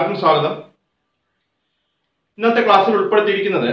എല്ലാവർക്കും സ്വാഗതം ഇന്നത്തെ ക്ലാസ്സിൽ ഉൾപ്പെടുത്തിയിരിക്കുന്നത്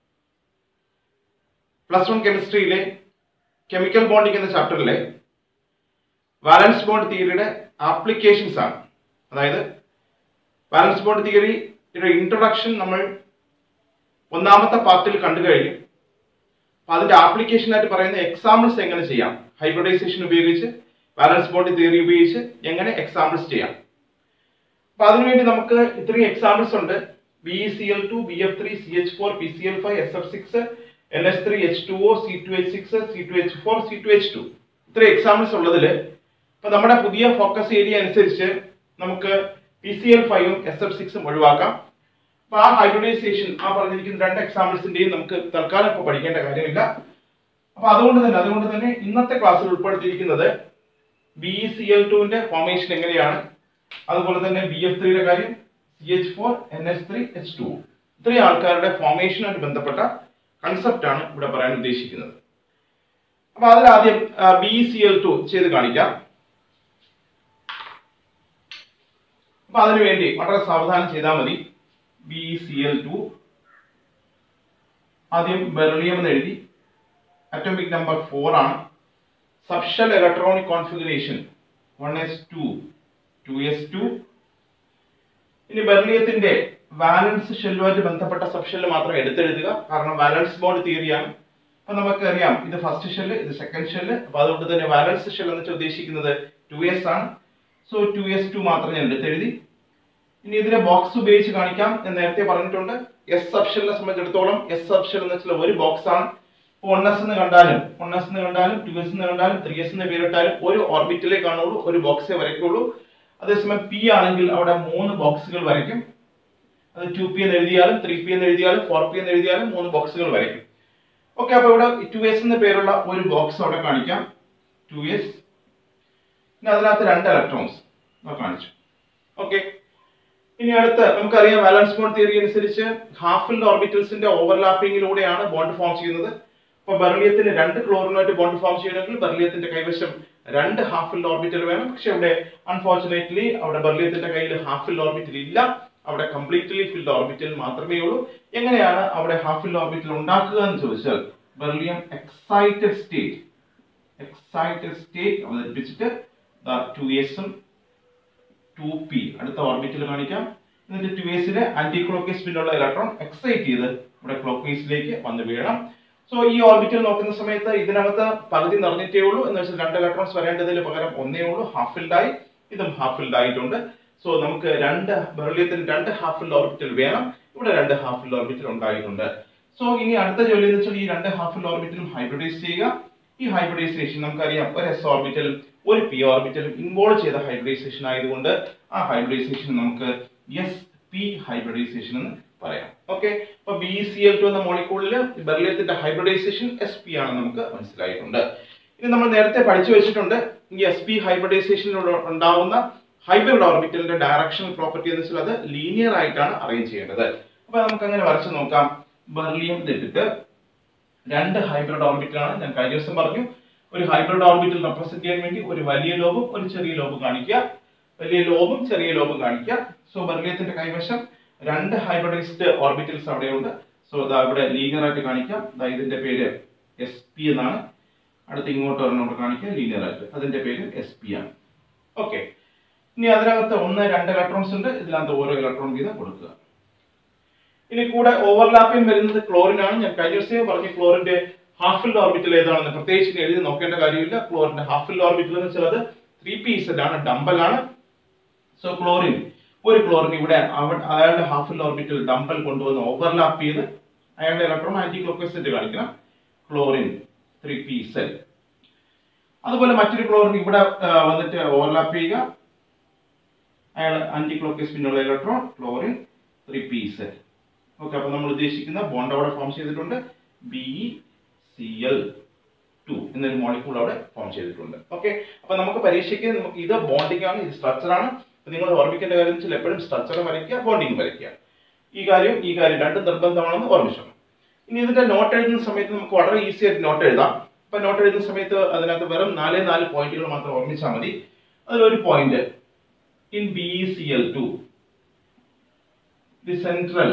പ്ലസ് വൺ കെമിസ്ട്രിയിലെ കെമിക്കൽ ബോണ്ടിങ് എന്ന ചാപ്റ്ററിലെ വാലൻസ് ബോണ്ട് തിയറിയുടെ ആപ്ലിക്കേഷൻസ് ആണ് അതായത് വാലൻസ് ബോണ്ട് തിയറിയുടെ ഇൻട്രൊഡക്ഷൻ നമ്മൾ ഒന്നാമത്തെ പാർട്ടിൽ കണ്ടു കഴിഞ്ഞു അപ്പൊ അതിന്റെ ആപ്ലിക്കേഷൻ ആയിട്ട് പറയുന്ന എക്സാമ്പിൾസ് എങ്ങനെ ചെയ്യാം ഹൈബ്രിഡൈസേഷൻ ഉപയോഗിച്ച് ബാലൻസ് ബോണ്ട് തിയറി ഉപയോഗിച്ച് എങ്ങനെ എക്സാമ്പിൾസ് ചെയ്യാം അപ്പൊ അതിനുവേണ്ടി നമുക്ക് ഇത്രയും എക്സാമ്പിൾസ് ഉണ്ട് B C L two B F three C H four P C L five S F six N S three H two O C two H six C two H four C two H two ഇത്രയും examples ഉള്ളതിൽ ഇപ്പൊ നമ്മുടെ പുതിയ focus area അനുസരിച്ച് നമുക്ക് P C L ഫൈവും S F സിക്സും ഒഴിവാക്കാം അപ്പൊ ആ ഹൈബ്രിഡൈസേഷൻ ആ പറഞ്ഞിരിക്കുന്ന രണ്ട് എക്സാമ്പിൾസിന്റെയും നമുക്ക് തൽക്കാലം ഇപ്പോൾ പഠിക്കേണ്ട കാര്യമില്ല അപ്പൊ അതുകൊണ്ട് തന്നെ അതുകൊണ്ട് തന്നെ ഇന്നത്തെ ക്ലാസ്സിൽ ഉൾപ്പെടുത്തിയിരിക്കുന്നത് ബി സി എൽ ടുവിന്റെ ഫോർമേഷൻ എങ്ങനെയാണ് അതുപോലെ തന്നെ ബി എഫ് ത്രീയുടെ കാര്യം C H four N H three H two ഇത്രയും ആൾക്കാരുടെ ഫോർമേഷനുമായിട്ട് ബന്ധപ്പെട്ട കൺസെപ്റ്റ് ആണ് ഇവിടെ പറയാൻ ഉദ്ദേശിക്കുന്നത് അപ്പൊ അതിൽ ആദ്യം ബി സി എൽ ടു ചെയ്ത് കാണിക്കാം അപ്പൊ അതിനുവേണ്ടി വളരെ സാവധാനം ചെയ്താൽ മതി ബി സി എൽ ടു ആദ്യം ബെർലിയം എന്ന് എഴുതി അറ്റോമിക് നമ്പർ ഫോർ ആണ് subshell electronic configuration one S two two S two ഇനി ബെർലിയത്തിന്റെ വാലൻസ് ഷെല്ലുമായിട്ട് ബന്ധപ്പെട്ട സബ്ഷെല്ല് മാത്രം എടുത്തെഴുതുക കാരണം വാലൻസ് ബോണ്ട് തിയറിയാണ് അപ്പൊ നമുക്ക് അറിയാം ഇത് ഫസ്റ്റ് ഷെല്ല് ഇത് സെക്കൻഡ് ഷെല്ല് അപ്പൊ അതുകൊണ്ട് തന്നെ വാലൻസ് ഷെൽ എന്ന് വെച്ചാൽ ഉദ്ദേശിക്കുന്നത് ടു എസ് ആണ് സോ ടു എസ് ടു മാത്രം ഞാൻ എടുത്തെഴുതി ഇനി ഇതിനെ ബോക്സ് ഉപയോഗിച്ച് കാണിക്കാം ഞാൻ നേരത്തെ പറഞ്ഞിട്ടുണ്ട് എസ് സബ്ഷെല്ലിനെ സംബന്ധിച്ചിടത്തോളം എസ് സബ്ഷെൽ എന്ന് വെച്ചാൽ ഒരു ബോക്സ് ആണ് വൺ എസ് എന്ന് കണ്ടാലും വൺ എസ് എന്ന് കണ്ടാലും ടു എസ് എന്ന് കണ്ടാലും ത്രീ എസ് എന്ന് പേരിട്ടാലും ഒരു ഓർബിറ്റിലേ കാണുള്ളൂ ഒരു ബോക്സേ വരയ്ക്കുള്ളൂ അതേസമയം പി ആണെങ്കിൽ അവിടെ മൂന്ന് ബോക്സുകൾ വരയ്ക്കും അത് ടു പി എന്ന് എഴുതിയാലും ത്രീ പി എന്ന് എഴുതിയാലും ഫോർ പി എന്ന് എഴുതിയാലും മൂന്ന് ബോക്സുകൾ വരയ്ക്കും ഓക്കെ അപ്പൊ ഇവിടെ ടു എസ് എന്ന പേരുള്ള ഒരു ബോക്സ് അവിടെ കാണിക്കാം ടു എസ് പിന്നെ അതിനകത്ത് രണ്ട് ഇലക്ട്രോൺസ് കാണിച്ചു ഓക്കെ ഇനി അടുത്ത് നമുക്കറിയാം വാലൻസ് ബോണ്ട് തിയറി അനുസരിച്ച് ഹാഫിൽ ഓർബിറ്റൽസിന്റെ ഓവർലാപ്പിംഗിലൂടെയാണ് ബോണ്ട് ഫോം ചെയ്യുന്നത് അപ്പൊ ബെർലിയത്തിന് രണ്ട് ക്ലോറിനുമായിട്ട് ബോണ്ട് ഫോം ചെയ്യണമെങ്കിൽ ബെർലിയത്തിന്റെ കൈവശം രണ്ട് ഹാഫിൽ ഓർബിറ്റൽ വേണം പക്ഷെ അവിടെ അൺഫോർച്ചുനേറ്റ്ലി അവിടെ ബെർലിയത്തിന്റെ കയ്യിൽ ഹാഫിൽ ഓർബിറ്റൽ ഇല്ല അവിടെ കംപ്ലീറ്റ്ലി ഫിൽഡ് ഓർബിറ്റൽ മാത്രമേ ഉള്ളൂ എങ്ങനെയാണ് അവിടെ ഹാഫിൽ ഓർബിറ്റൽ ഉണ്ടാക്കുക എന്ന് ചോദിച്ചാൽ beryllium excited state excited state അവതരിപ്പിച്ചിട്ട് ടു എസും ടു പി അടുത്ത ഓർബിറ്റിൽ കാണിക്കാം എന്നിട്ട് ടു എസിലെ ആന്റി ക്ലോക്കേസ് സ്പിന്നുള്ള ഇലക്ട്രോൺ എക്സൈറ്റ് ചെയ്ത് ഇവിടെ ക്ലോക്കേസിലേക്ക് വന്ന് വീഴണം സോ ഈ ഓർബിറ്റിൽ നോക്കുന്ന സമയത്ത് ഇതിനകത്ത് പകുതി നിറഞ്ഞിട്ടേ ഉള്ളൂ എന്ന് വെച്ചാൽ രണ്ട് ഇലക്ട്രോൺസ് വരേണ്ടതിൽ പകരം ഒന്നേ ഉള്ളൂ ഹാഫ് ഫിൽഡ് ആയി ഇതും ഹാഫ് ഫിൽഡ് ആയിട്ടുണ്ട് സോ നമുക്ക് രണ്ട് ബെർലിയത്തിന് രണ്ട് ഹാഫ് ഫിൽഡ് ഓർബിറ്റൽ വേണം ഇവിടെ രണ്ട് ഹാഫ് ഫിൽഡ് ഓർബിറ്റൽ ഉണ്ടായിട്ടുണ്ട് സോ ഇനി അടുത്ത ജോലി എന്ന് വെച്ചാൽ ഈ രണ്ട് ഹാഫ് ഫിൽഡ് ഓർബിറ്റലും ഹൈബ്രിഡൈസ് ചെയ്യുക ഈ ഹൈബ്രിഡൈസേഷൻ നമുക്കറിയാം ഒരു എസ് ഓർബിറ്റലും ഒരു പി ഓർബിറ്റലും ഇൻവോൾവ് ചെയ്ത ഹൈബ്രിഡൈസേഷൻ ആയതുകൊണ്ട് ആ ഹൈബ്രിഡൈസേഷൻ നമുക്ക് എസ് പി ഹൈബ്രിഡൈസേഷൻ എന്ന് പറയാം ഓക്കെ അപ്പൊ ബി സി എൽ ടു എന്ന മോളിക്കൂളിൽ ബെർലിയത്തിന്റെ ഹൈബ്രിഡൈസേഷൻ എസ് പി ആണെന്ന് നമുക്ക് മനസ്സിലായിട്ടുണ്ട് ഇനി നമ്മൾ നേരത്തെ പഠിച്ചു വെച്ചിട്ടുണ്ട് ഈ എസ് പി ഹൈബ്രിഡൈസേഷനിലൂടെ ഉണ്ടാവുന്ന ഹൈബ്രിഡ് ഓർബിറ്റലിന്റെ ഡയറക്ഷണൽ പ്രോപ്പർട്ടി എന്ന് വെച്ചാൽ അത് ലീനിയർ ആയിട്ടാണ് അറേഞ്ച് ചെയ്യേണ്ടത് അപ്പൊ നമുക്ക് അങ്ങനെ വരച്ചു നോക്കാം ബെർലിയം ഇട്ടിട്ട് രണ്ട് ഹൈബ്രിഡ് ഓർബിറ്റലാണ് ഞാൻ കഴിഞ്ഞ ദിവസം പറഞ്ഞു ഒരു ഹൈബ്രിഡ് ഓർബിറ്റൽ റെപ്രസെന്റ് ചെയ്യാൻ വേണ്ടി ഒരു വലിയ ലോബും ഒരു ചെറിയ ലോബും കാണിക്കുക വലിയ ലോബും ചെറിയ ലോബും കാണിക്കുക സോ ബെർലിയത്തിന്റെ കൈവശം രണ്ട് ഹൈബ്രിഡൈസ്ഡ് ഓർബിറ്റൽസ് അവിടെയുണ്ട് സോ ഇതാ ഇവിടെ ലീനിയർ ആയിട്ട് കാണിക്കാം ദാ ഇതിന്റെ പേര് എസ് പി എന്നാണ് അടുത്ത് ഇങ്ങോട്ട് ഒരെണ്ണം കാണിക്കുക ലീനിയർ ആയിട്ട് അതിന്റെ പേര് എസ് പി ആണ് ഓക്കെ ഇനി അതിനകത്ത് ഒന്ന് രണ്ട് ഇലക്ട്രോൺസ് ഉണ്ട് ഇതിനകത്ത് ഓരോ ഇലക്ട്രോൺ വീതം കൊടുക്കുക ഇനി കൂടെ ഓവർലാപ്പിംഗ് വരുന്നത് ക്ലോറിൻ ആണ് ഞാൻ കഴിഞ്ഞ ദിവസം പറഞ്ഞു ക്ലോറിന്റെ ഹാഫിൽ ഓർബിറ്റൽ ഏതാണെന്ന് പ്രത്യേകിച്ച് ഇനി എഴുതി നോക്കേണ്ട കാര്യമില്ല ക്ലോറിന്റെ ഹാഫിൽ ഓർബിറ്റൽ എന്ന് വെച്ചാൽ അത് ത്രീ പി ഇസഡ് ആണ് ഡംബൽ ആണ് സോ ക്ലോറിൻ ഒരു ക്ലോറിൻ ഇവിടെ അവ- അയാളുടെ ഹാഫിൽ ഓർബിറ്റൽ ഡംബൽ കൊണ്ടുവന്ന് ഓവർലാപ്പ് ചെയ്ത് അയാളുടെ ഇലക്ട്രോൺ ആന്റി ക്ലോക്കസ് കാണിക്കണം ക്ലോറിൻ ത്രീ പി സെൽ അതുപോലെ മറ്റൊരു ക്ലോറിൻ ഇവിടെ ആ, വന്നിട്ട് ഓവർലാപ്പ് ചെയ്യുക അയാൾ ആന്റി ക്ലോക്കസ് പിന്നുള്ള electron chlorine three P shell okay അപ്പൊ നമ്മൾ ഉദ്ദേശിക്കുന്ന ബോണ്ട് അവിടെ ഫോം ചെയ്തിട്ടുണ്ട് ബി സി എൽ ടു എന്നൊരു മോളിക്കൂൾ അവിടെ ഫോം ചെയ്തിട്ടുണ്ട് ഓക്കെ അപ്പൊ നമുക്ക് പരീക്ഷയ്ക്ക് നമുക്ക് ഇത് ബോണ്ടിങ് ആണ് ഇത് സ്ട്രക്ചർ ആണ് അപ്പൊ നിങ്ങൾ ഓർമ്മിക്കേണ്ട കാര്യം വെച്ചാൽ എപ്പോഴും സ്ട്രക്ചർ വരയ്ക്കുക ബോണ്ടിങ് വരയ്ക്കുക ഈ കാര്യം ഈ കാര്യം രണ്ടും നിർബന്ധമാണെന്ന് ഓർമ്മിച്ചോ ഇനി ഇതിന്റെ നോട്ട് എഴുതുന്ന സമയത്ത് നമുക്ക് വളരെ ഈസി ആയിട്ട് നോട്ട് എഴുതാം അപ്പൊ നോട്ട് എഴുതുന്ന സമയത്ത് അതിനകത്ത് വെറും നാല് നാല് പോയിന്റുകൾ മാത്രം ഓർമ്മിച്ചാൽ മതി അതിലൊരു point in B C L two the central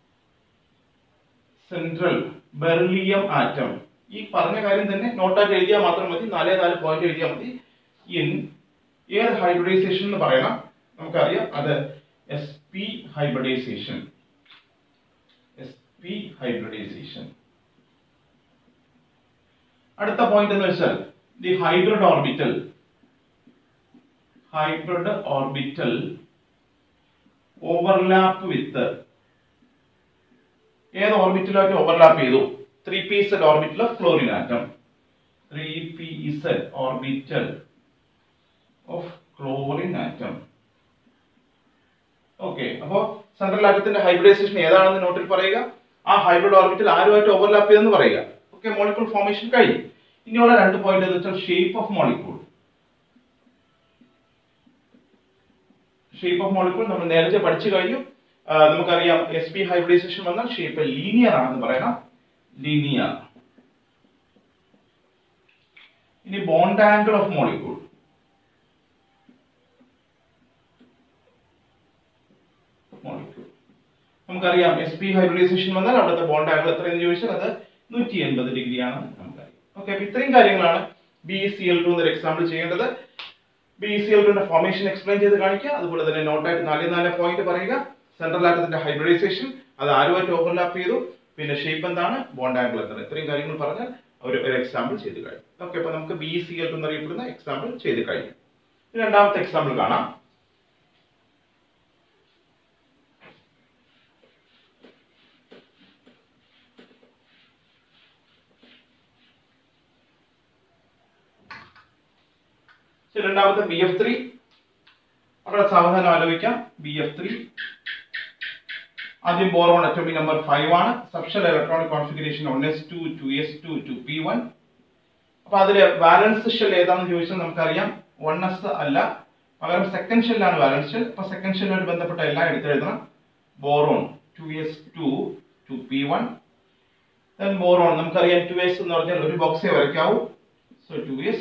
central beryllium atom ഈ പറഞ്ഞ കാര്യം തന്നെ നോട്ടായിട്ട് എഴുതിയാൽ മാത്രം മതി നാലേ നാല് പോയിന്റ് എഴുതിയാൽ മതി ഇൻ ഏത് ഹൈബ്രിഡൈസേഷൻ എന്ന് പറയണം നമുക്കറിയാം അത് S P hybridization S P hybridization അടുത്ത പോയിന്റ് എന്ന് വെച്ചാൽ the hybrid orbital hybrid orbital overlap with ഏത് ഓർബിറ്റലായിട്ട് ഓവർലാപ്പ് ചെയ്തു three P Z orbital of chlorine atom three P Z orbital of chlorine atom okay അപ്പോ സെൻട്രൽ ആറ്റത്തിന്റെ hybridization ഏതാണെന്ന് നോട്ടിൽ പറയുക ആ ഹൈബ്രിഡ് ഓർബിറ്റൽ ആരുമായിട്ട് ഓവർലാപ്പ് ചെയ്തെന്ന് പറയുക ഓക്കെ മോളിക്കൂൾ ഫോർമേഷൻ കഴിഞ്ഞു ഇനിയുള്ള രണ്ട് പോയിന്റ് എന്ന് വെച്ചാൽ shape of molecule shape of molecule നമ്മൾ നേരത്തെ പഠിച്ചു കഴിഞ്ഞു ആ, നമുക്കറിയാം എസ് പി ഹൈബ്രിഡൈസേഷൻ വന്നാൽ ഷേപ്പ് ലീനിയർ ആണെന്ന് പറയണം ലീനിയർ ഇനി bond angle of molecule molecule നമുക്കറിയാം എസ് പി ഹൈബ്രിഡൈസേഷൻ വന്നാൽ അവിടുത്തെ ബോണ്ട് ആംഗിൾ എത്രയെന്ന് ചോദിച്ചാൽ അത് നൂറ്റി എൺപത് ഡിഗ്രി ആണെന്ന് നമുക്കറിയാം ഓക്കെ അപ്പൊ ഇത്രയും കാര്യങ്ങളാണ് ബി സി എൽ ടു എന്നൊരു എക്സാമ്പിൾ ചെയ്യേണ്ടത് ബി സി എൽ ടുന്റെ ഫോർമേഷൻ എക്സ്പ്ലെയിൻ ചെയ്ത് കാണിക്കുക അതുപോലെ തന്നെ നോട്ടായിട്ട് നാല് നാല് പോയിന്റ് പറയുക സെൻട്രൽ ആറ്റത്തിന്റെ ഹൈബ്രിഡൈസേഷൻ അത് ആരുമായിട്ട് ഓവർലാപ്പ് ചെയ്തു പിന്നെ ഷേപ്പ് എന്താണ് ബോണ്ട് ആംഗിൾ എന്താണ് ഇത്രയും കാര്യങ്ങൾ പറഞ്ഞാൽ ഒരു ഒരു എക്സാമ്പിൾ ചെയ്ത് കഴിഞ്ഞു ഓക്കെ അപ്പൊ നമുക്ക് ബി സി എൽ ടു എന്നറിയപ്പെടുന്ന എക്സാമ്പിൾ ചെയ്ത് കഴിഞ്ഞു ഇനി രണ്ടാമത്തെ എക്സാമ്പിൾ കാണാം ശരി, രണ്ടാമത്തെ ബി എഫ് ത്രീ വളരെ സാവധാനം ആലോചിക്കാം ബി എഫ് ത്രീ ആദ്യം ബോറോൺ അറ്റോമിക് നമ്പർ ഫൈവ് ആണ് subshell electronic configuration one S two two S two two P one അപ്പൊ അതില് ബാലൻസ് ഷെൽ ഏതാണെന്ന് ചോദിച്ചാൽ നമുക്കറിയാം വൺ എസ് അല്ല പകരം സെക്കൻഡ് ഷെല്ലാണ് ബാലൻസ് ഷെൽ അപ്പൊ സെക്കൻഡ് ഷെല്ലുമായിട്ട് ബന്ധപ്പെട്ട എല്ലാം എടുത്തെഴുതണം boron two S two two P one then boron നമുക്കറിയാം ടു എസ് എന്ന് പറഞ്ഞാൽ ഒരു ബോക്സേ വരയ്ക്കാവൂ so two S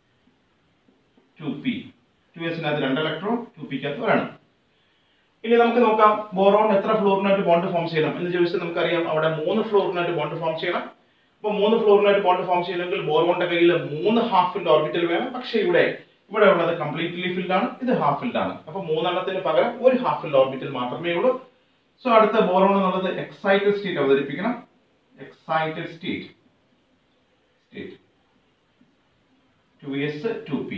two P two എസിനകത്ത് രണ്ട് ഇലക്ട്രോൺ ടു പിക്കകത്ത് വേണം ഇനി നമുക്ക് നോക്കാം ബോറോൺ എത്ര ഫ്ലോറിനായിട്ട് ബോണ്ട് ഫോം ചെയ്യണം എന്ന് ചോദിച്ചാൽ നമുക്കറിയാം അവിടെ മൂന്ന് ഫ്ലോറിനായിട്ട് ബോണ്ട് ഫോം ചെയ്യണം അപ്പൊ മൂന്ന് ഫ്ലോറിനായിട്ട് ബോണ്ട് ഫോം ചെയ്യണമെങ്കിൽ ബോറോണിന്റെ കയ്യിൽ മൂന്ന് ഹാഫ് ഫിൽഡ് ഓർബിറ്റൽ വേണം പക്ഷേ ഇവിടെ ഇവിടെ ഉള്ളത് കംപ്ലീറ്റ്ലി ഫിൽഡ് ആണ് ഇത് ഹാഫ് ഫിൽഡ് ആണ് അപ്പൊ മൂന്നെണ്ണത്തിന് പകരം ഒരു ഹാഫ് ഫിൽഡ് ഓർബിറ്റൽ മാത്രമേ ഉള്ളൂ സോ അടുത്ത ബോറോൺ എന്നുള്ളത് എക്സൈറ്റഡ് സ്റ്റേറ്റ് അവതരിപ്പിക്കണം excited state state two S two P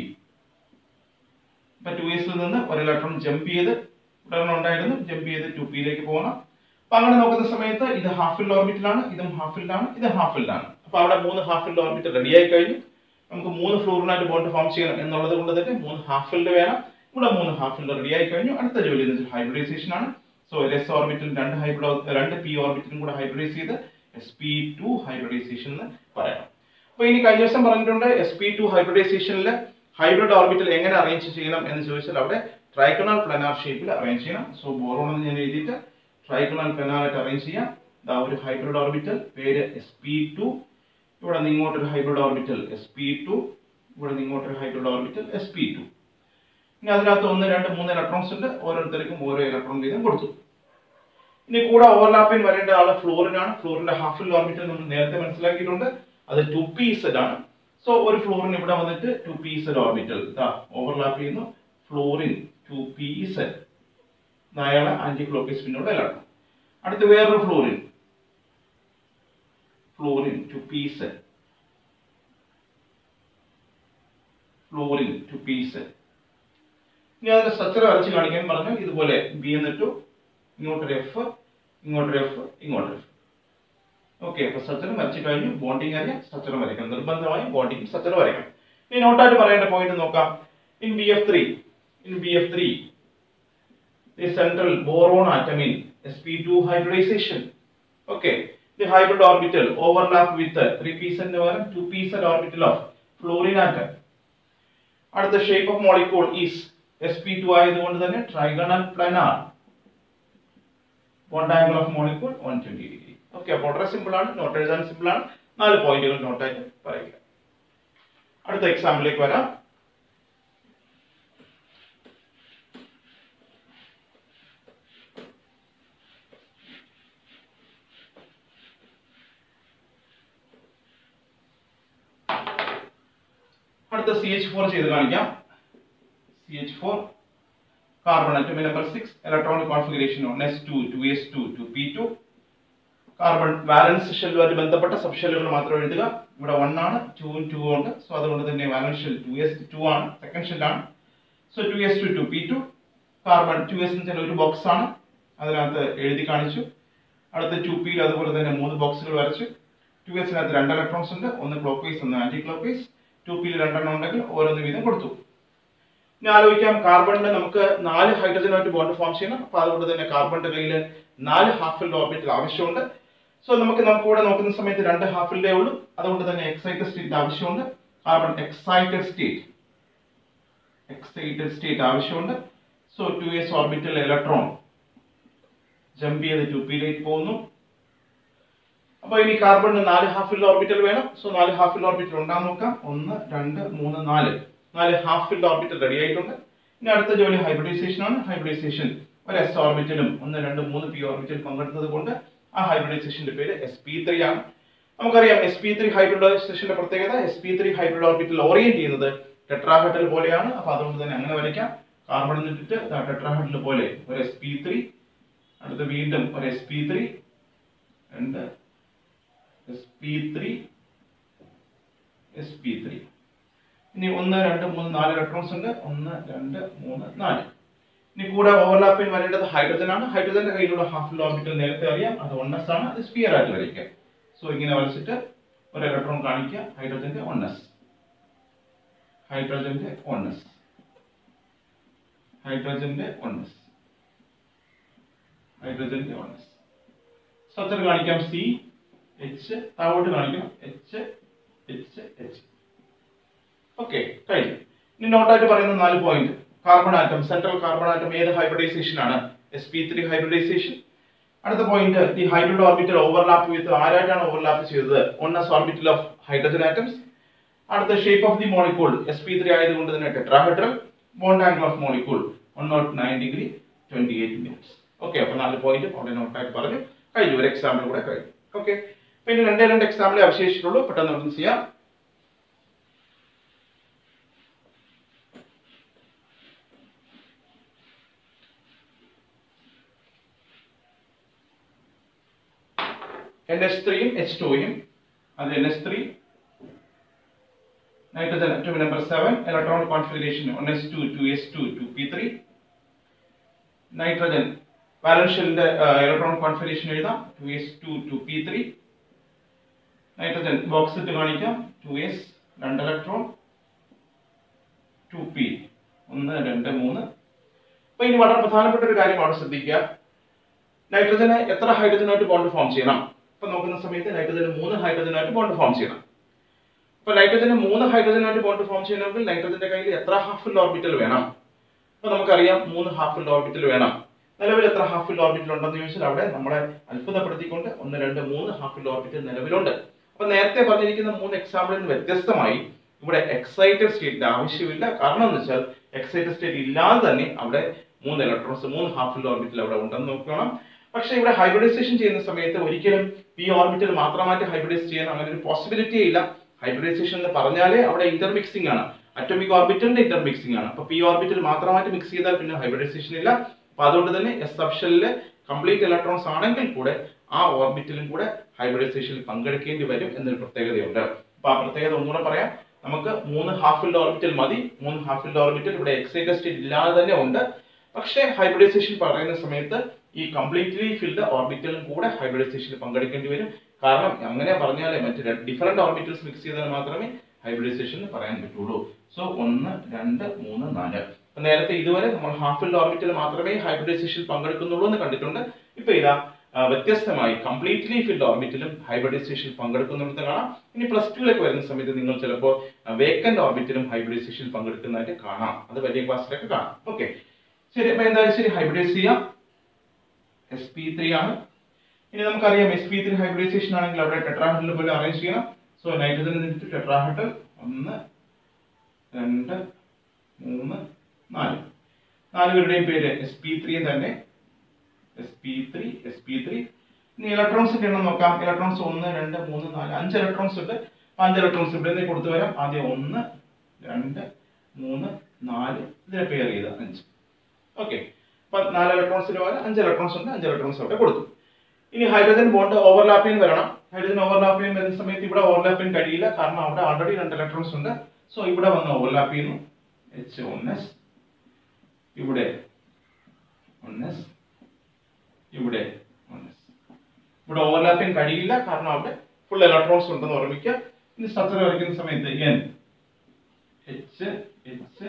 ഇപ്പൊ ടു എസിൽ നിന്ന് ഒരു ഇലക്ട്രോൺ ജമ്പ് ചെയ്ത് ഇവിടെ ഉണ്ടായിരുന്നു ജമ്പ് ചെയ്ത് ടു പിയിലേക്ക് പോകണം അപ്പൊ അങ്ങനെ നോക്കുന്ന സമയത്ത് ഇത് ഹാഫ് ഫിൽഡ് ഓർബിറ്റലാണ് ഇതും ഹാഫ് ഫിൽഡ് ആണ് ഇത് ഹാഫ് ഫിൽഡ് ആണ് അപ്പൊ അവിടെ മൂന്ന് ഹാഫ് ഫിൽഡ് ഓർബിറ്റൽ റെഡി ആയി കഴിഞ്ഞു നമുക്ക് മൂന്ന് ഫ്ലോറിനായിട്ട് ബോണ്ട് ഫോം ചെയ്യണം എന്നുള്ളത് കൊണ്ട് തന്നെ മൂന്ന് ഹാഫ് ഫിൽഡ് വേണം ഇവിടെ മൂന്ന് ഹാഫ് ഫിൽഡ് റെഡി ആയി കഴിഞ്ഞു അടുത്ത ജോലി എന്ന് വെച്ചാൽ ഹൈബ്രിഡൈസേഷൻ ആണ് സോ എസ് ഓർബിറ്റൽ രണ്ട് ഹൈബ്രിഡ് രണ്ട് പി ഓർബിറ്റലും കൂടെ ഹൈബ്രിഡൈസ് ചെയ്ത് എസ് പി ടു ഹൈബ്രിഡൈസേഷൻ എന്ന് പറയണം അപ്പൊ ഇനി കഴിഞ്ഞ ദിവസം പറഞ്ഞിട്ടുണ്ട് എസ് പി ടു ഹൈബ്രിഡൈസേഷനിൽ ഹൈബ്രിഡ് ഓർബിറ്റൽ എങ്ങനെ അറേഞ്ച് ചെയ്യണം എന്ന് ചോദിച്ചാൽ അവിടെ ട്രൈക്കണൽ പ്ലനാർ ഷേപ്പിൽ അറേഞ്ച് ചെയ്യണം സോ ബോറോൺ എന്ന് ഞാൻ എഴുതിയിട്ട് ട്രൈക്കണൽ പ്ലനാർ ആയിട്ട് അറേഞ്ച് ചെയ്യാം ദാ ഒരു ഹൈബ്രിഡ് ഓർബിറ്റൽ പേര് എസ് പി ടു ഇവിടെ നിന്ന് ഇങ്ങോട്ടൊരു hybrid orbital S P two ഇവിടെ നിന്ന് ഇങ്ങോട്ടൊരു hybrid orbital S P two ഇനി അതിനകത്ത് ഒന്ന് രണ്ട് മൂന്ന് ഇലക്ട്രോൺസ് ഉണ്ട് ഓരോരുത്തർക്കും ഓരോ ഇലക്ട്രോൺ വീതം കൊടുത്തു ഇനി കൂടെ ഓവർലാപ്പിൻ വരേണ്ട ആള് ഫ്ലോറിനാണ് ഫ്ലോറിന്റെ ഹാഫ് ഫിൽ ഓർബിറ്റൽ നമ്മൾ നേരത്തെ മനസ്സിലാക്കിയിട്ടുണ്ട് അത് ടു പി സെഡ് ആണ് സോ ഒരു ഫ്ലോറിൻ ഇവിടെ വന്നിട്ട് two P Z orbital overlap ചെയ്യുന്നു ഫ്ലോറിൻ ടു പി സെഡ് അയാളെ ആന്റി ക്ലോക്ക് സ്പിന്നോട് ഇലക്ട്രോൺ അടുത്ത് വേറൊരു fluorine fluorine two P Z fluorine two P Z ഇനി അതിന്റെ സ്ട്രക്ചർ വരച്ച് കാണിക്കാൻ പറഞ്ഞു ഇതുപോലെ ബി എന്നിട്ടു ഇങ്ങോട്ടൊരു എഫ് ഇങ്ങോട്ടൊരു എഫ് ഇങ്ങോട്ടൊരു എഫ് ഓക്കെ അപ്പൊ സ്ട്രക്ചർ വരച്ച് കഴിഞ്ഞു ബോണ്ടിങ് അറിയാം സ്ട്രക്ചർ വരയ്ക്കണം നിർബന്ധമായും ബോണ്ടിങ് സ്ട്രക്ചർ വരയ്ക്കണം ഇനി നോട്ടായിട്ട് പറയേണ്ട പോയിന്റ് നോക്കാം in B F three in B F three the central boron atom in sp2 hybridization okay the hybrid orbital overlap with the 3p set പകരം 2p set orbital of fluorine atom അടുത്ത shape of molecule is sp2 ആയതുകൊണ്ട് തന്നെ trigonal planar bond angle of molecule 120 degree okay അപ്പോൾ വളരെ simple ആണ് not എഴുതാൻ simple ആണ് നാല് പോയിന്റുകൾ നോട്ടായിട്ട് പറയുക അടുത്ത എക്സാമ്പിളിലേക്ക് വരാം അടുത്ത സി എച്ച് ഫോർ ചെയ്ത് കാണിക്കാം C H four carbon atomic number six electronic configuration one S two two S two two P two carbon valence ഷെല്ലുമായിട്ട് ബന്ധപ്പെട്ട സബ് ഷെല്ലുകൾ മാത്രം എഴുതുക ഇവിടെ വൺ ആണ് ടൂവും ടു ഉണ്ട് സോ അതുകൊണ്ട് തന്നെ valence shell two S two ആണ് സെക്കൻഡ് ഷെല്ലാണ് so two S two two P two carbon two S എന്ന് ഒരു ബോക്സ് ആണ് അതിനകത്ത് എഴുതി കാണിച്ചു അടുത്ത ടു പിയിൽ അതുപോലെ തന്നെ മൂന്ന് ബോക്സുകൾ വരച്ചു ടു എസിനകത്ത് രണ്ട് ഇലക്ട്രോൺസ് ഉണ്ട് ഒന്ന് ക്ലോക്ക് വൈസ് ഒന്ന് ആന്റി ക്ലോക്ക് വൈസ് ടു പിയിൽ രണ്ടെണ്ണം ഉണ്ടെങ്കിൽ ഓരോന്ന് വീതം കൊടുത്തു ഇനി ആലോചിക്കാം കാർബണിന് നമുക്ക് നാല് ഹൈഡ്രജനുമായിട്ട് ബോണ്ട് ഫോം ചെയ്യണം അപ്പൊ അതുകൊണ്ട് തന്നെ കാർബണിന്റെ കയ്യിൽ നാല് ഹാഫിൽ ഓർബിറ്റൽ ആവശ്യമുണ്ട് സോ നമുക്ക് നമുക്ക് ഇവിടെ നോക്കുന്ന സമയത്ത് രണ്ട് ഹാഫിലേ ഉള്ളൂ അതുകൊണ്ട് തന്നെ എക്സൈറ്റഡ് സ്റ്റേറ്റ് ആവശ്യമുണ്ട് carbon excited state excited state ആവശ്യമുണ്ട് so two S orbital electron jump ചെയ്ത് ടു പിയിലേക്ക് പോകുന്നു അപ്പൊ ഇനി കാർബണിന് നാല് ഹാഫിൽ ഓർബിറ്റൽ വേണം സോ നാല് ഹാഫിൽ ഓർബിറ്റൽ ഉണ്ടാകാൻ നോക്കാം ഒന്ന് രണ്ട് മൂന്ന് നാല് നാല് ഹാഫിൽ ഓർബിറ്റൽ റെഡി ആയിട്ടുണ്ട് ഇനി അടുത്ത ജോലി ഹൈബ്രിഡൈസേഷൻ ആണ് ഹൈബ്രിഡൈസേഷൻ ഒരു എസ് ഓർബിറ്റലും ഒന്ന് രണ്ട് മൂന്ന് പി ഓർബിറ്റൽ പങ്കെടുത്തത് കൊണ്ട് ആ ഹൈബ്രിഡൈസേഷന്റെ പേര് എസ് പി ത്രീ ആണ് നമുക്കറിയാം എസ് പി ത്രീ ഹൈബ്രിഡൈസേഷന്റെ പ്രത്യേകത S P three hybrid orbital orient ചെയ്യുന്നത് ടെട്രാഹെഡൽ പോലെയാണ് അപ്പൊ അതുകൊണ്ട് തന്നെ അങ്ങനെ വരയ്ക്കാം കാർബൺ എന്നിട്ട് ടെട്രാഹെഡൽ പോലെ ഒരു എസ് പി ത്രീ അടുത്ത് വീണ്ടും ഒരു എസ് പി ത്രീ രണ്ട് S P three S P three ഇനി ഒന്ന് രണ്ട് മൂന്ന് നാല് ഇലക്ട്രോൺസ് ഉണ്ട് ഒന്ന് രണ്ട് മൂന്ന് നാല് ഇനി കൂടെ ഓവർലാപ്പിൽ വരേണ്ടത് ഹൈഡ്രജൻ ആണ് ഹൈഡ്രജന്റെ കയ്യിലുള്ള ഹാഫ് ഓർബിറ്റൽ നേരത്തെ അറിയാം അത് ഒന്നസ് ആണ് അത് സ്പിയർ ആയിട്ട് വരയ്ക്കുക സോ ഇങ്ങനെ വരച്ചിട്ട് ഒരു ഇലക്ട്രോൺ കാണിക്കുക ഹൈഡ്രജന്റെ ഒന്നസ് ഹൈഡ്രജന്റെ ഒന്നസ് ഹൈഡ്രജന്റെ ഒന്നസ് ഹൈഡ്രജന്റെ ഒന്നസ് സോ അത്ര കാണിക്കാം സി എച്ച് താഴോട്ട് കാണിക്കണം എച്ച് എച്ച് എച്ച് ഓക്കെ കഴിഞ്ഞു ഇനി നോട്ടായിട്ട് പറയുന്ന നാല് point carbon atom central carbon atom ഏത് ഹൈബ്രിഡൈസേഷൻ ആണ് എസ് പി ത്രീ ഹൈബ്രിഡൈസേഷൻ അടുത്ത point the hybrid orbital overlap with ആരായിട്ടാണ് ഓവർലാപ്പ് ചെയ്തത് ഒന്നസ് ഓർബിറ്റൽ ഓഫ് ഹൈഡ്രജൻ ആറ്റംസ് അടുത്ത shape of the molecule S P three ആയതുകൊണ്ട് തന്നെ tetrahedral bond angle of molecule one not nine degree twenty eight minutes okay അപ്പൊ നാല് point അവിടെ നോട്ടായിട്ട് പറഞ്ഞു കഴിഞ്ഞു ഒരു എക്സാമ്പിൾ കൂടെ കഴിഞ്ഞു ഓക്കെ പിന്നെ രണ്ടേ രണ്ട് എക്സാമ്പിളെ അവശേഷിച്ചിട്ടുള്ളൂ പെട്ടെന്ന് നമുക്ക് ചെയ്യാം എൻ എസ് ത്രീയും എച്ച് ടുയും അത് N S three nitrogen atomic number seven electronic configuration one S two two S two two P three nitrogen വാലൻഷ്യലിന്റെ ഇലക്ട്രോണിക് കോൺഫിഗറേഷൻ എഴുതാം two S two two P three nitrogen box ഇട്ട് കാണിക്കാം two S രണ്ട് electron two P ഒന്ന് രണ്ട് മൂന്ന് അപ്പൊ ഇനി വളരെ പ്രധാനപ്പെട്ട ഒരു കാര്യം അവിടെ ശ്രദ്ധിക്കുക നൈട്രജന് എത്ര ഹൈഡ്രജനായിട്ട് ബോണ്ട് ഫോം ചെയ്യണം ഇപ്പൊ നോക്കുന്ന സമയത്ത് നൈട്രജന് മൂന്ന് ഹൈഡ്രജനായിട്ട് ബോണ്ട് ഫോം ചെയ്യണം അപ്പൊ നൈട്രജന് മൂന്ന് ഹൈഡ്രജനായിട്ട് ബോണ്ട് ഫോം ചെയ്യണമെങ്കിൽ നൈട്രജന്റെ കയ്യിൽ എത്ര ഹാഫിൽ ഓർബിറ്റൽ വേണം അപ്പൊ നമുക്കറിയാം മൂന്ന് ഹാഫിൽ ഓർബിറ്റൽ വേണം നിലവിൽ എത്ര ഹാഫിൽ ഓർബിറ്റൽ ഉണ്ടെന്ന് ചോദിച്ചാൽ അവിടെ നമ്മളെ അത്ഭുതപ്പെടുത്തിക്കൊണ്ട് ഒന്ന് രണ്ട് മൂന്ന് ഹാഫിൽ ഓർബിറ്റൽ നിലവിലുണ്ട് അപ്പൊ നേരത്തെ പറഞ്ഞിരിക്കുന്ന മൂന്ന് എക്സാമ്പിളിൽ നിന്ന് വ്യത്യസ്തമായി ഇവിടെ എക്സൈറ്റഡ് സ്റ്റേറ്റിന്റെ ആവശ്യമില്ല കാരണം എന്ന് വെച്ചാൽ എക്സൈറ്റഡ് സ്റ്റേറ്റ് ഇല്ലാതെ തന്നെ അവിടെ മൂന്ന് ഇലക്ട്രോൺസ് മൂന്ന് ഹാഫിൽ ഓർബിറ്റൽ അവിടെ ഉണ്ടെന്ന് നോക്കണം പക്ഷേ ഇവിടെ ഹൈബ്രിഡൈസേഷൻ ചെയ്യുന്ന സമയത്ത് ഒരിക്കലും പി ഓർബിറ്റൽ മാത്രമായിട്ട് ഹൈബ്രിഡൈസ് ചെയ്യാൻ അങ്ങനെ ഒരു പോസിബിലിറ്റി ഇല്ല ഹൈബ്രിഡൈസേഷൻ എന്ന് പറഞ്ഞാലേ അവിടെ ഇന്റർമിക്സിംഗ് ആണ് അറ്റോമിക് ഓർബിറ്റലിന്റെ ഇന്റർമിക്സിംഗ് ആണ് അപ്പൊ പി ഓർബിറ്റൽ മാത്രമായിട്ട് മിക്സ് ചെയ്താൽ പിന്നെ ഹൈബ്രിഡൈസേഷൻ ഇല്ല അപ്പൊ അതുകൊണ്ട് തന്നെ എസ് സബ്ഷനിലെ കംപ്ലീറ്റ് ഇലക്ട്രോൺസ് ആണെങ്കിൽ കൂടെ ആ ഓർബിറ്റലും കൂടെ ഹൈബ്രിഡൈസേഷനിൽ പങ്കെടുക്കേണ്ടി വരും എന്നൊരു പ്രത്യേകതയുണ്ട് അപ്പൊ ആ പ്രത്യേകത ഒന്നുകൂടെ പറയാം നമുക്ക് മൂന്ന് ഹാഫിൽ ഓർബിറ്റൽ മതി മൂന്ന് ഹാഫിൽ ഓർബിറ്റൽ ഇവിടെ എക്സൈറ്റഡ് സ്റ്റേറ്റ് ഇല്ലാതെ തന്നെ ഉണ്ട് പക്ഷേ ഹൈബ്രിഡൈസേഷൻ പറയുന്ന സമയത്ത് ഈ കംപ്ലീറ്റ്ലി ഫിൽഡ് ഓർബിറ്റലും കൂടെ ഹൈബ്രിഡൈസേഷനിൽ പങ്കെടുക്കേണ്ടി വരും കാരണം അങ്ങനെ പറഞ്ഞാലേ മറ്റ് ഡിഫറെന്റ് ഓർബിറ്റൽസ് മിക്സ് ചെയ്താൽ മാത്രമേ ഹൈബ്രിഡൈസേഷൻ എന്ന് പറയാൻ പറ്റുള്ളൂ സോ ഒന്ന് രണ്ട് മൂന്ന് നാല് അപ്പൊ നേരത്തെ ഇതുവരെ നമ്മൾ ഹാഫിൽ ഓർബിറ്റൽ മാത്രമേ ഹൈബ്രിഡൈസേഷനിൽ പങ്കെടുക്കുന്നുള്ളൂ എന്ന് കണ്ടിട്ടുണ്ട് ഇപ്പൊ ഇതാ ആ, വ്യത്യസ്തമായി കംപ്ലീറ്റ്ലി ഫിൽഡ് ഓർബിറ്റലും ഹൈബ്രിഡൈസേഷനിൽ പങ്കെടുക്കുന്നുണ്ടെന്ന് കാണാം ഇനി പ്ലസ് ടുവിലേക്ക് വരുന്ന സമയത്ത് നിങ്ങൾ ചിലപ്പോൾ വേക്കന്റ് ഓർബിറ്റലും ഹൈബ്രിഡൈസേഷനിൽ പങ്കെടുക്കുന്നതായിട്ട് കാണാം അത് വലിയ ക്ലാസ്സിലൊക്കെ കാണാം ഓക്കെ ശരി അപ്പൊ എന്തായാലും ശരി ഹൈബ്രിഡൈസ് ചെയ്യാം എസ് പി ത്രീ ആണ് ഇനി നമുക്കറിയാം എസ് പി ത്രീ ഹൈബ്രിഡൈസേഷൻ ആണെങ്കിൽ അവിടെ ടെട്രാഹെഡൽ പോലെ അറേഞ്ച് ചെയ്യണം സോ നൈട്രജൻ എന്നിട്ട് ടെട്രാഹെഡൽ ഒന്ന് രണ്ട് മൂന്ന് നാല് നാലുപേരുടെയും പേര് എസ് പി ത്രീ തന്നെ S P three S P three ഇനി ഇലക്ട്രോൺസിന്റെ എണ്ണം നോക്കാം ഇലക്ട്രോൺസ് ഒന്ന് രണ്ട് മൂന്ന് നാല് അഞ്ച് ഇലക്ട്രോൺസ് ഉണ്ട് അപ്പൊ അഞ്ച് ഇലക്ട്രോൺസ് ഇവിടെ നിന്ന് കൊടുത്തു വരാം ആദ്യം ഒന്ന് രണ്ട് മൂന്ന് നാല് ഇതിനെ പെയർ ചെയ്ത് അഞ്ച് ഓക്കെ അപ്പൊ നാല് ഇലക്ട്രോൺസിന് പകരം അഞ്ച് ഇലക്ട്രോൺസ് ഉണ്ട് അഞ്ച് ഇലക്ട്രോൺസ് അവിടെ കൊടുത്തു ഇനി ഹൈഡ്രജൻ ബോണ്ട് ഓവർലാപ്പിംഗ് വരണം ഹൈഡ്രജൻ ഓവർലാപ്പിംഗ് വരുന്ന സമയത്ത് ഇവിടെ ഓവർലാപ്പിംഗ് കഴിയില്ല കാരണം അവിടെ ആൾറെഡി രണ്ട് ഇലക്ട്രോൺസ് ഉണ്ട് സോ ഇവിടെ വന്ന് ഓവർലാപ്പ് ചെയ്യുന്നു എച്ച് ഒന്നസ് ഇവിടെ ഒന്നസ് ഇവിടെ ഒന്നസ് ഇവിടെ ഓവർലാപ്പിംഗ് കഴിയില്ല കാരണം അവിടെ ഫുൾ ഇലക്ട്രോൺസ് ഉണ്ടെന്ന് ഓർമ്മിക്കുക ഇനി സ്ട്രക്ചർ വരയ്ക്കുന്ന സമയത്ത് എൻ എച്ച് എച്ച്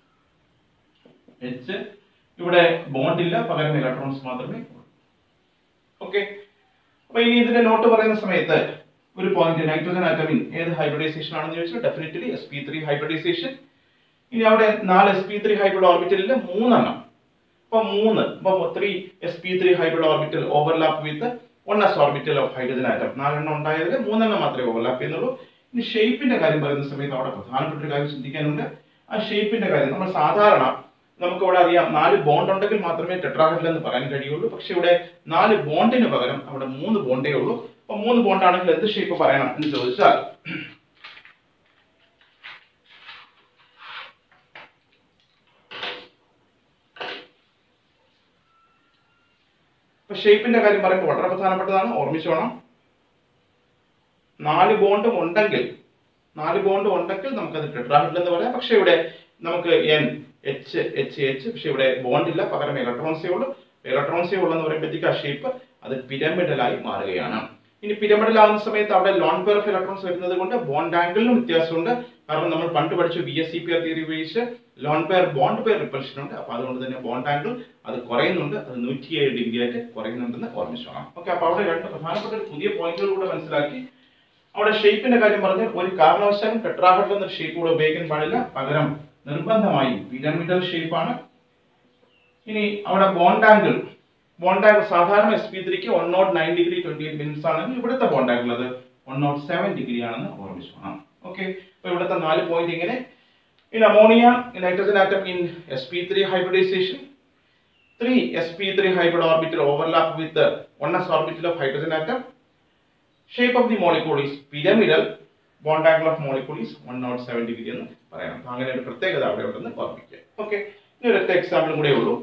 എച്ച് ഇവിടെ ബോണ്ട് ഇല്ല പകരം ഇലക്ട്രോൺസ് മാത്രമേ ഉള്ളൂ ഓക്കെ അപ്പൊ ഇനി ഇതിന്റെ നോട്ട് പറയുന്ന സമയത്ത് ഒരു പോയിന്റ് നൈട്രജൻ ആറ്റമിൻ ഏത് ഹൈബ്രിഡൈസേഷൻ ആണെന്ന് ചോദിച്ചാൽ definitely S P three hybridization ഇനി അവിടെ നാല് എസ് പി ത്രീ ഹൈബ്രിഡ് ഓർബിറ്റലിൽ മൂന്നെണ്ണം അപ്പൊ മൂന്ന് അപ്പൊ three S P three hybrid orbital overlap with one S orbital of hydrogen atom നാലെണ്ണം ഉണ്ടായതിൽ മൂന്നെണ്ണം മാത്രമേ ഓവർലാപ്പ് ചെയ്യുന്നുള്ളൂ ഇനി ഷേപ്പിന്റെ കാര്യം പറയുന്ന സമയത്ത് അവിടെ പ്രധാനപ്പെട്ട ഒരു കാര്യം ചിന്തിക്കാനുണ്ട് ആ ഷേപ്പിന്റെ കാര്യം നമ്മൾ സാധാരണ നമുക്ക് ഇവിടെ അറിയാം നാല് ബോണ്ട് ഉണ്ടെങ്കിൽ മാത്രമേ ടെട്രാഹെഡ്രൽ എന്ന് പറയാൻ കഴിയുള്ളൂ പക്ഷെ ഇവിടെ നാല് ബോണ്ടിന് പകരം അവിടെ മൂന്ന് ബോണ്ടേ ഉള്ളൂ അപ്പൊ മൂന്ന് ബോണ്ട് ആണെങ്കിൽ എന്ത് ഷേപ്പ് പറയണം എന്ന് ചോദിച്ചാൽ ഇപ്പൊ ഷേപ്പിന്റെ കാര്യം പറയുമ്പോൾ വളരെ പ്രധാനപ്പെട്ടതാണ് ഓർമ്മിച്ചു വേണം നാല് ബോണ്ടും ഉണ്ടെങ്കിൽ നാല് ബോണ്ടും ഉണ്ടെങ്കിൽ നമുക്കത് ടെട്രാഹെഡ്രൽ എന്ന് പറയാം പക്ഷെ ഇവിടെ നമുക്ക് എൻ എച്ച് എച്ച് എച്ച് പക്ഷെ ഇവിടെ ബോണ്ട് ഇല്ല പകരം ഇലക്ട്രോൺസേ ഉള്ളൂ ഇലക്ട്രോൺസേ ഉള്ളൂ എന്ന് പറയുമ്പോഴത്തേക്ക് ആ ഷേപ്പ് അത് പിരമിഡലായി മാറുകയാണ് ഇനി പിരമിഡൽ ആവുന്ന സമയത്ത് അവിടെ ലോൺ പെയർ ഓഫ് ഇലക്ട്രോൺസ് വരുന്നത് കൊണ്ട് ബോണ്ട് ആംഗിളിനും വ്യത്യാസമുണ്ട് കാരണം നമ്മൾ പണ്ട് പഠിച്ച B S C P R theory ഉപയോഗിച്ച് lone pair bond pair repulsion ഉണ്ട് അപ്പൊ അതുകൊണ്ട് തന്നെ ബോണ്ട് ആംഗിൾ അത് കുറയുന്നുണ്ട് അത് നൂറ്റിയേഴ് ഡിഗ്രി ആയിട്ട് കുറയുന്നുണ്ടെന്ന് ഓർമ്മിച്ചു വേണം ഓക്കെ അപ്പൊ അവിടെ രണ്ട് പ്രധാനപ്പെട്ട ഒരു പുതിയ പോയിന്റുകൾ കൂടെ മനസ്സിലാക്കി അവിടെ ഷേപ്പിന്റെ കാര്യം പറഞ്ഞാൽ ഒരു കാരണവശാലും ടെട്രാഹെഡ്രൽ എന്നൊരു ഷേപ്പ് കൂടെ ഉപയോഗിക്കാൻ പാടില്ല പകരം നിർബന്ധമായും പിരമിഡൽ ഷേപ്പാണ് ഇനി അവിടെ ബോണ്ട് ആംഗിൾ ബോണ്ട് ആംഗിൾ സാധാരണ എസ് പി ത്രീക്ക് one not nine degree twenty eight minutes ആണെങ്കിൽ ഇവിടുത്തെ ബോണ്ട് ആംഗിൾ അത് വൺ നോട്ട് സെവൻ ഡിഗ്രി ആണെന്ന് ഓർമ്മിച്ചു വേണം ഓക്കെ അപ്പൊ ഇവിടുത്തെ നാല് പോയിന്റ് ഇങ്ങനെ in ammonia nitrogen atom in S P three hybridization three S P three hybrid orbital overlap with one S orbital of hydrogen atom shape of the molecule is pyramidal bond angle of molecule is one not seven degree എന്ന് പറയണം അപ്പൊ അങ്ങനെ ഒരു പ്രത്യേകത അവിടെ ഉണ്ടെന്ന് ഓർമ്മിക്കുക okay ഇനി ഒരൊറ്റ എക്സാമ്പിളും കൂടെ ഉള്ളൂ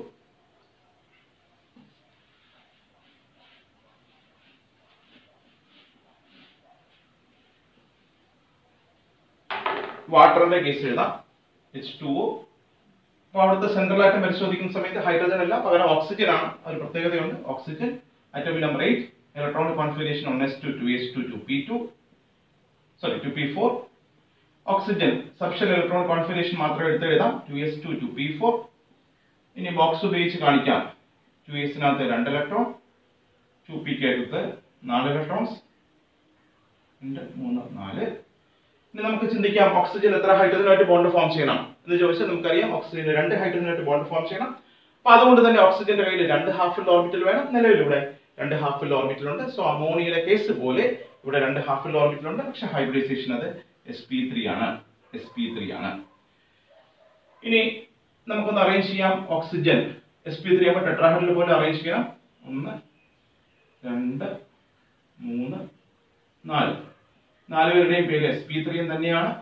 വാട്ടറിന്റെ കേസ് എഴുതാം എച്ച് ടു ഒ അപ്പോൾ അവിടുത്തെ സെൻട്രൽ ആറ്റം പരിശോധിക്കുന്ന സമയത്ത് ഹൈഡ്രജൻ അല്ല പകരം ഓക്സിജൻ ആണ് ഒരു പ്രത്യേകതയുണ്ട് oxygen atom number eight electronic configuration one S two two S two two P two sorry two P four oxygen subshell electron configuration മാത്രം എടുത്ത് എഴുതാം two S two two P four ഇനി box ഉപയോഗിച്ച് കാണിക്കാം to എസിനകത്ത് രണ്ട് electron to pick അകത്ത് നാല് ഇലക്ട്രോൺസ് രണ്ട് മൂന്ന് നാല് ഇനി നമുക്ക് ചിന്തിക്കാം ഓക്സിജൻ എത്ര ഹൈഡ്രജനായിട്ട് ബോണ്ട് ഫോം ചെയ്യണം എന്ന് ചോദിച്ചാൽ നമുക്കറിയാം ഓക്സിജന് രണ്ട് ഹൈഡ്രജനായിട്ട് ബോണ്ട് ഫോം ചെയ്യണം അപ്പൊ അതുകൊണ്ട് തന്നെ ഓക്സിജന്റെ കയ്യിൽ രണ്ട് ഹാഫിൽ ഓർബിറ്റൽ വേണം നിലവിൽ ഇവിടെ രണ്ട് ഹാഫിൽ ഓർബിറ്റൽ ഉണ്ട് സോ അമോണിയയുടെ കേസ് പോലെ ഇവിടെ രണ്ട് ഹാഫിൽ ഓർബിറ്റൽ ഉണ്ട് പക്ഷെ ഹൈബ്രിഡൈസേഷൻ അത് എസ് പി ത്രീ ആണ് എസ് പി ത്രീ ആണ് ഇനി നമുക്കൊന്ന് അറേഞ്ച് ചെയ്യാം ഓക്സിജൻ എസ് പി ത്രീ ആകുമ്പോൾ ടെട്രാഹൈഡ്രൽ പോലെ അറേഞ്ച് ചെയ്യണം ഒന്ന് രണ്ട് മൂന്ന് നാല് നാലുപേരുടെയും പേര് എസ് പി ത്രീ തന്നെയാണ്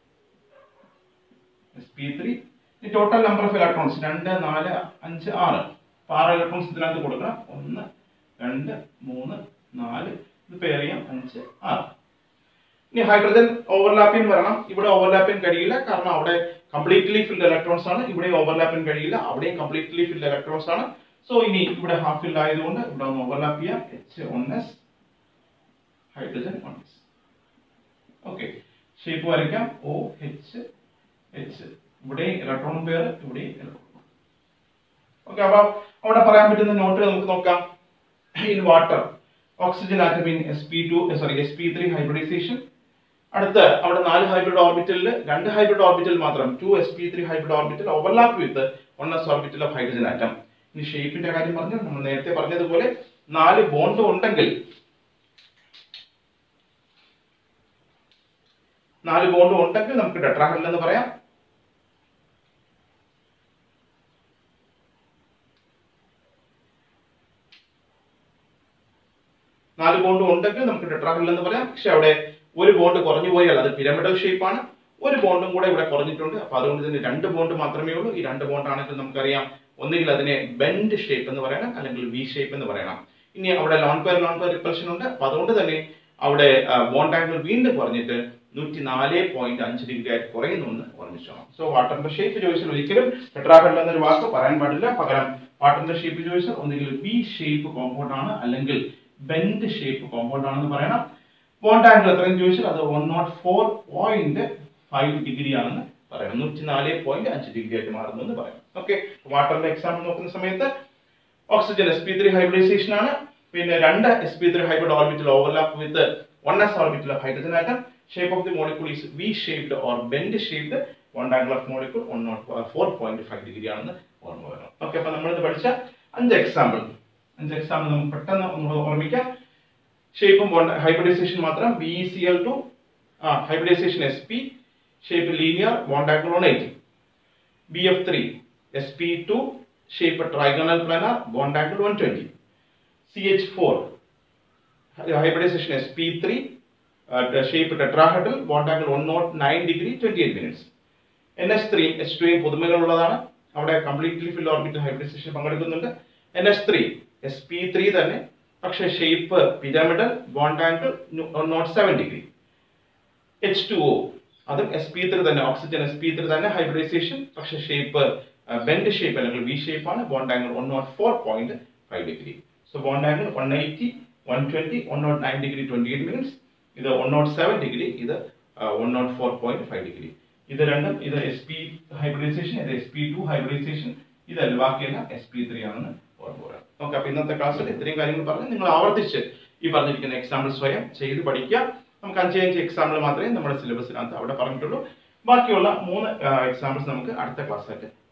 S P three total number of electrons രണ്ട് നാല് അഞ്ച് ആറ് അപ്പൊ ആറ് ഇലക്ട്രോൺസ് ഇതിനകത്ത് കൊടുക്കണം ഒന്ന് രണ്ട് മൂന്ന് നാല് ഇത് പേർ ചെയ്യാം അഞ്ച് ആറ് ഇനി ഹൈഡ്രജൻ ഓവർലാപ്പിംഗ് വരണം ഇവിടെ ഓവർലാപ്പിംഗ് കഴിയില്ല കാരണം അവിടെ കംപ്ലീറ്റ്ലി ഫിൽഡ് ഇലക്ട്രോൺസ് ആണ് ഇവിടെ ഓവർലാപ്പിംഗ് കഴിയില്ല അവിടെയും കംപ്ലീറ്റ്ലി ഫിൽഡ് ഇലക്ട്രോൺസ് ആണ് സോ ഇനി ഇവിടെ ഹാഫ് ഫിൽ ആയതുകൊണ്ട് ഇവിടെ ഒന്ന് ഓവർലാപ്പ് ചെയ്യാം H one S hydrogen one S okay shape വരയ്ക്കാം ഒ എച്ച് എച്ച് ഇവിടെ ഇലക്ട്രോൺ പെയർ ഇവിടെ ഇലക്ട്രോൺ ഓക്കെ അപ്പൊ അവിടെ പറയാൻ പറ്റുന്ന നോട്ട് നമുക്ക് നോക്കാം in water oxygen atom in S P two sorry S P three hybridization അടുത്ത് അവിടെ നാല് ഹൈബ്രിഡ് ഓർബിറ്റലിൽ രണ്ട് ഹൈബ്രിഡ് ഓർബിറ്റൽ മാത്രം two S P three hybrid orbital overlap with one S orbital of hydrogen atom ഇനി ഷേപ്പിന്റെ കാര്യം പറഞ്ഞു നമ്മൾ നേരത്തെ പറഞ്ഞതുപോലെ നാല് ബോണ്ട് ഉണ്ടെങ്കിൽ നാല് ബോണ്ട് ഉണ്ടെങ്കിൽ നമുക്ക് ടെട്രാഹെഡ്രൽ എന്ന് പറയാം നാല് ബോണ്ട് ഉണ്ടെങ്കിൽ നമുക്ക് ടെട്രാഹെഡ്രൽ എന്ന് പറയാം പക്ഷെ അവിടെ ഒരു ബോണ്ട് കുറഞ്ഞു പോയാൽ അത് പിരമിഡൽ ഷേപ്പ് ആണ് ഒരു ബോണ്ടും കൂടെ ഇവിടെ കുറഞ്ഞിട്ടുണ്ട് അപ്പൊ അതുകൊണ്ട് തന്നെ രണ്ട് ബോണ്ട് മാത്രമേ ഉള്ളൂ ഈ രണ്ട് ബോണ്ട് ആണെങ്കിൽ നമുക്കറിയാം ഒന്നുകിൽ അതിനെ ബെൻഡ് ഷേപ്പ് എന്ന് പറയണം അല്ലെങ്കിൽ വി ഷേപ്പ് എന്ന് പറയണം ഇനി അവിടെ lone pair lone pair repulsion ഉണ്ട് അപ്പൊ അതുകൊണ്ട് തന്നെ അവിടെ ബോണ്ട് ആംഗിൾ വീണ്ടും കുറഞ്ഞിട്ട് നൂറ്റി നാല് പോയിന്റ് അഞ്ച് ഡിഗ്രി ആയിട്ട് കുറയുന്നു എന്ന് ഓർമ്മിച്ചോണം സോ വാട്ടറിന്റെ ഷേപ്പ് ചോദിച്ചാൽ ഒരിക്കലും ടെട്രാഹെഡ്രൽ എന്നൊരു വാക്ക് പറയാൻ പാടില്ല പകരം വാട്ടറിന്റെ ഷേപ്പ് ചോദിച്ചാൽ ഒന്നുകിൽ വി ഷേപ്പ് കോമ്പൗണ്ട് ആണ് അല്ലെങ്കിൽ ബെൻഡ് ഷേപ്പ് കോമ്പൗണ്ട് ആണെന്ന് പറയണം ബോണ്ട് ആംഗിൾ എത്രയും ചോദിച്ചാൽ അത് one nought four point five degree ആണെന്ന് പറയണം നൂറ്റി നാല് പോയിന്റ് അഞ്ച് ഡിഗ്രി ആയിട്ട് മാറുന്നു എന്ന് പറയാം ഓക്കെ വാട്ടറിന്റെ എക്സാമ്പിൾ നോക്കുന്ന സമയത്ത് oxygen S P three hybridization ആണ് പിന്നെ രണ്ട് S P three hybrid orbital overlap with one S orbital of hydrogen atom shape of the molecule is V shaped or bend shaped one angle of molecule one nought four point five degree ആണെന്ന് ഓർമ്മ വരണം okay അപ്പൊ നമ്മളിത് പഠിച്ച അഞ്ച് example അഞ്ച് example നമുക്ക് പെട്ടെന്ന് ഒന്ന് ഓർമ്മിക്കാം ഷേപ്പും ഹൈബ്രിഡൈസേഷൻ മാത്രം B C L two hybridization S P shape linear bond angle one eighty B F three S P two shape trigonal planar bond angle one twenty C H four hybridization sp3 uh, shape tetrahedral bond angle 109 degree 28 minutes ns3 h2 പുതുമകളുള്ളതാണ് അവിടെ completely ഫിൽ orbit hybridisation പങ്കെടുക്കുന്നുണ്ട് ns3 sp3 തന്നെ പക്ഷേ shape pyramidal bond angle nought seven degree H two O അതും S P three തന്നെ oxygen S P three തന്നെ hybridization പക്ഷേ shape bend shape അല്ലെങ്കിൽ വി ഷേപ്പ് ആണ് bond angle one nought four point five degree so bond angle one eighty one twenty one not nine degree twenty eight minutes ഇത് one not seven degree ഇത് one nought four point five degree ഇത് രണ്ടും ഇത് S P hybridization ഇത് S P two hybridization ഇതല്ല ബാക്കിയെല്ലാം S P three ആണെന്ന് ഓർമ്മ വരാം ഓക്കെ അപ്പൊ ഇന്നത്തെ ക്ലാസ്സിൽ ഇത്രയും കാര്യങ്ങൾ പറഞ്ഞ് നിങ്ങൾ ആവർത്തിച്ച് ഈ പറഞ്ഞിരിക്കുന്ന എക്സാമ്പിൾ സ്വയം ചെയ്ത് പഠിക്കുക നമുക്ക് അഞ്ച് അഞ്ച് എക്സാമ്പിൾ മാത്രമേ നമ്മുടെ സിലബസിനകത്ത് അവിടെ പറഞ്ഞിട്ടുള്ളൂ ബാക്കിയുള്ള മൂന്ന് എക്സാമ്പിൾസ് നമുക്ക് അടുത്ത ക്ലാസ്സായിട്ട്